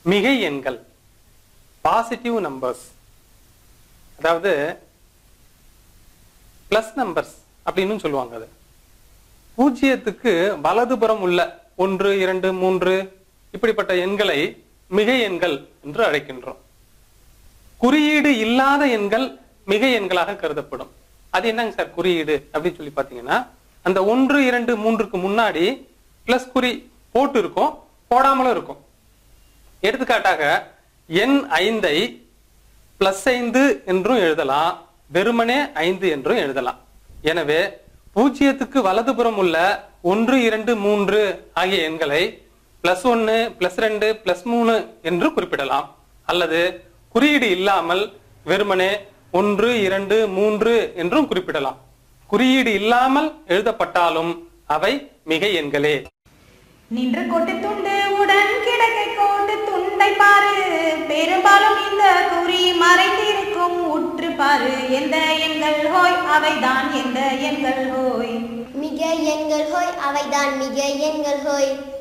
மிகை எண்கள் positive numbers அதாவது பிளஸ் நம்பர்ஸ் அப்படின்னு சொல்லுவாங்க அது பூஜ்ஜியத்துக்கு வலதுபுறம் உள்ள ஒன்று இரண்டு மூன்று இப்படிப்பட்ட எண்களை மிகை எண்கள் என்று அழைக்கின்றோம் குறியீடு இல்லாத எண்கள் மிகை எண்களாக கருதப்படும் அது என்னங்க சார் குறியீடு அப்படின்னு சொல்லி பாத்தீங்கன்னா அந்த ஒன்று இரண்டு மூன்றுக்கு முன்னாடி பிளஸ் குறி போட்டு இருக்கும் போடாமலும் இருக்கும் எடுத்துக்காட்டாக எண் ஐந்தை பிளஸ் ஐந்து என்றும் எழுதலாம் வெறுமனே ஐந்து என்றும் எழுதலாம் எனவே பூஜ்ஜியத்துக்கு வலதுபுறம் உள்ள ஒன்று இரண்டு மூன்று ஆகிய எண்களை பிளஸ் ஒன்னு பிளஸ் ரெண்டு பிளஸ் மூணு என்று குறிப்பிடலாம் அல்லது குறியீடு இல்லாமல் வெறுமனே ஒன்று இரண்டு மூன்று என்றும் குறிப்பிடலாம் குறியீடு இல்லாமல் எழுதப்பட்டாலும் அவை மிகை எண்களே நின்று கொட்டு துண்டு உடன் கிடக்கை கோட்டு துண்டை பாரு பெரும்பாலும் இந்த குறி மறைந்திருக்கும் உற்று பாரு எந்த எண்கள் ஹோய் அவைதான் எந்த எண்கள் ஹோய் மிக எண்கள் ஹோய் அவைதான் மிக எண்கள் ஹோய்